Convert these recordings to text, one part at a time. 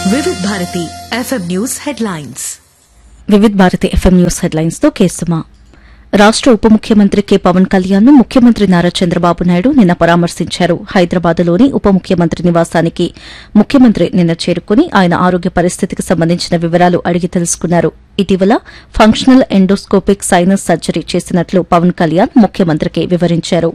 వివిధ Bharati FM news headlines Vividh Bharati FM news headlines తో కేసుమా రాష్ట ఉప ముఖ్యమంత్రి కె పవన్ కళ్యాణ్ ను ముఖ్యమంత్రి నారా చంద్రబాబు నాయుడు నిన్న పరామర్శించారు హైదరాబాద్లోని ఉప ముఖ్యమంత్రి నివాసానికి ముఖ్యమంత్రి నిన్న చేరుకుని ఆయన ఆరోగ్య పరిస్థితికి సంబంధించిన వివరాలు అడిగి తెలుసుకున్నారు ఇటీవల ఫంక్షనల్ ఎండోస్కోపిక్ సైనస్ సర్జరీ చేసినట్లు పవన్ కళ్యాణ్ ముఖ్యమంత్రికి వివరించారు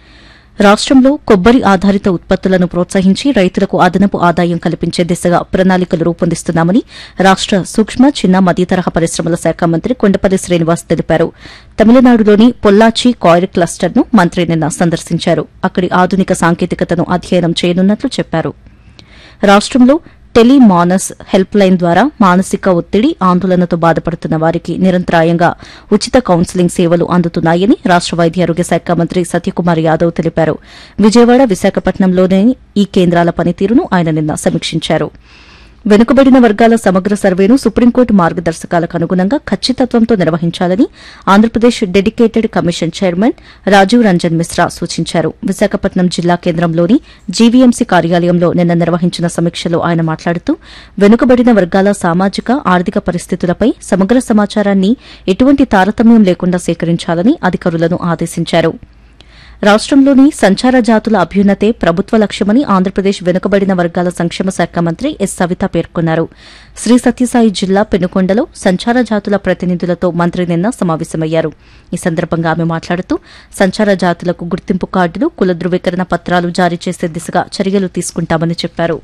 రాష్టంలో కొబ్బరి ఆధారిత ఉత్పత్తులను ప్రోత్సహించి రైతులకు అదనపు ఆదాయం కల్పించే దిశగా ప్రణాళికలు రూపొందిస్తున్నామని రాష్ట సూక్ష్మ చిన్న మధ్యతరహా పరిశ్రమల శాఖ మంత్రి కొండపల్లి శ్రీనివాస్ తెలిపారు తమిళనాడులోని పొల్లాచి కాయిర్ క్లస్టర్ను మంత్రి నిన్న సందర్శించారు అక్కడి ఆధునిక సాంకేతికతను అధ్యయనం చేయనున్నట్లు చెప్పారు రాష్టంలో టెలిమానస్ హెల్ప్ లైన్ ద్వారా మానసిక ఒత్తిడి ఆందోళనతో బాధపడుతున్న వారికి నిరంతరాయంగా ఉచిత కౌన్సిలింగ్ సేవలు అందుతున్నాయని రాష్ట వైద్య ఆరోగ్య శాఖ మంత్రి సత్యకుమార్ యాదవ్ తెలిపారు విజయవాడ విశాఖపట్నంలోని ఈ కేంద్రాల పనితీరును ఆయన నిన్న సమీక్షించారు వెనుకబడిన వర్గాల సమగ్ర సర్వేను సుప్రీంకోర్టు మార్గదర్శకాలకు అనుగుణంగా ఖచ్చితత్వంతో నిర్వహించాలని Andhra Pradesh dedicated commission chairman Rajiv Ranjan Mishra సూచించారు విశాఖపట్నం జిల్లా కేంద్రంలోని జీవీఎంసీ కార్యాలయంలో నిన్న నిర్వహించిన సమీక్షలో ఆయన మాట్లాడుతూ వెనుకబడిన వర్గాల సామాజిక ఆర్థిక పరిస్థితులపై సమగ్ర సమాచారాన్ని ఎటువంటి తారతమ్యం లేకుండా సేకరించాలని అధికారులను ఆదేశించారు రాష్టంలోని సంచార జాతుల అభ్యున్నతే ప్రభుత్వ లక్ష్యమని ఆంధ్రప్రదేశ్ వెనుకబడిన వర్గాల సంక్షేమ శాఖ మంత్రి ఎస్ సవిత పేర్కొన్నారు శ్రీ సత్యసాయి జిల్లా పెనుకొండలో సంచార జాతుల ప్రతినిధులతో మంత్రి నిన్న సమావేశమయ్యారు ఈ సందర్భంగా ఆమె మాట్లాడుతూ సంచార జాతులకు గుర్తింపు కార్డులు కుల ధృవీకరణ పత్రాలు జారీ చేసే దిశగా చర్యలు తీసుకుంటామని చెప్పారు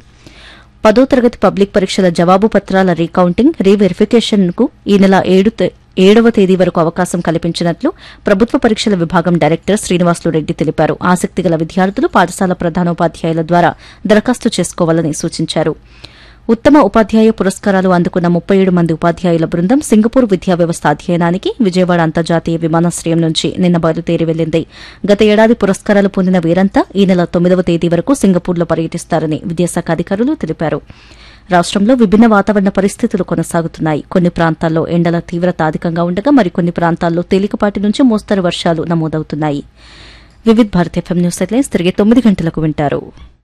పదో తరగతి పబ్లిక్ పరీక్షల జవాబు పత్రాల రీకౌంటింగ్ రీవెరిఫికేషన్ కు ఈ నెల ఏడు తే- ఏడవ తేదీ వరకు అవకాశం కల్పించినట్లు ప్రభుత్వ పరీక్షల విభాగం డైరెక్టర్ శ్రీనివాసులు రెడ్డి తెలిపారు ఆసక్తి గల విద్యార్థులు పాఠశాల ప్రధానోపాధ్యాయుల ద్వారా దరఖాస్తు చేసుకోవాలని సూచించారు ఉత్తమ ఉపాధ్యాయ పురస్కారాలు అందుకున్న ముప్పై ఏడు మంది ఉపాధ్యాయుల బృందం సింగపూర్ విద్యా వ్యవస్థ అధ్యయనానికి విజయవాడ అంతర్జాతీయ విమానాశ్రయం నుంచి నిన్న బయలుదేరి వెళ్లింది గత ఏడాది పురస్కారాలు పొందిన వీరంతా ఈ నెల తొమ్మిదవ తేదీ వరకు సింగపూర్లో పర్యటిస్తారని విద్యాశాఖ అధికారులు తెలిపారు రాష్టంలో విభిన్న వాతావరణ పరిస్థితులు కొనసాగుతున్నాయి కొన్ని ప్రాంతాల్లో ఎండల తీవ్రత అధికంగా ఉండగా మరికొన్ని ప్రాంతాల్లో తేలికపాటి నుంచి మోస్తరు వర్షాలు నమోదవుతున్నాయి Vividh Bharat FM news headlines తిరిగి తొమ్మిది గంటలకు వింటారు